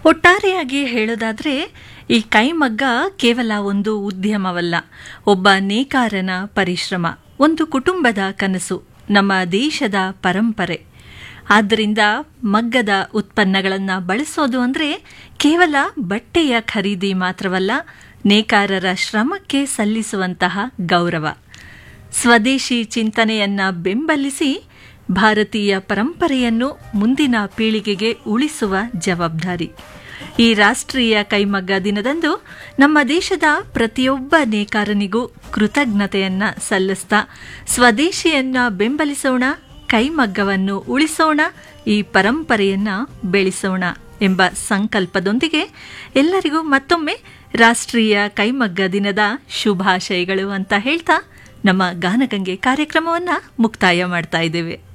ಒಟ್ಟಾರೆಯಾಗಿ ಹೇಳೋದಾದ್ರೆ ಈ ಕೈಮಗ್ಗ ಕೇವಲ ಒಂದು ಉದ್ಯಮವಲ್ಲ ಒಬ್ಬ ನೇಕಾರನ ಪರಿಶ್ರಮ ಒಂದು ಕುಟುಂಬದ ಕನಸು ನಮ್ಮ ದೇಶದ ಪರಂಪರೆ ಆದ್ದರಿಂದ ಮಗ್ಗದ ಉತ್ಪನ್ನಗಳನ್ನು ಬಳಸೋದು ಅಂದರೆ ಕೇವಲ ಬಟ್ಟೆಯ ಖರೀದಿ ಮಾತ್ರವಲ್ಲ ನೇಕಾರರ ಶ್ರಮಕ್ಕೆ ಸಲ್ಲಿಸುವಂತಹ ಗೌರವ ಸ್ವದೇಶಿ ಚಿಂತನೆಯನ್ನ ಬೆಂಬಲಿಸಿ ಭಾರತೀಯ ಪರಂಪರೆಯನ್ನು ಮುಂದಿನ ಪೀಳಿಗೆಗೆ ಉಳಿಸುವ ಜವಾಬ್ದಾರಿ ಈ ರಾಷ್ಟ್ರೀಯ ಕೈಮಗ್ಗ ದಿನದಂದು ನಮ್ಮ ದೇಶದ ಪ್ರತಿಯೊಬ್ಬ ನೇಕಾರನಿಗೂ ಕೃತಜ್ಞತೆಯನ್ನ ಸಲ್ಲಿಸ್ತಾ ಸ್ವದೇಶಿಯನ್ನ ಬೆಂಬಲಿಸೋಣ ಕೈಮಗ್ಗವನ್ನು ಉಳಿಸೋಣ ಈ ಪರಂಪರೆಯನ್ನ ಬೆಳೆಸೋಣ ಎಂಬ ಸಂಕಲ್ಪದೊಂದಿಗೆ ಎಲ್ಲರಿಗೂ ಮತ್ತೊಮ್ಮೆ ರಾಷ್ಟ್ರೀಯ ಕೈಮಗ್ಗ ದಿನದ ಶುಭಾಶಯಗಳು ಅಂತ ಹೇಳ್ತಾ ನಮ್ಮ ಗಾನಗಂಗೆ ಕಾರ್ಯಕ್ರಮವನ್ನ ಮುಕ್ತಾಯ ಮಾಡ್ತಾ ಇದ್ದೇವೆ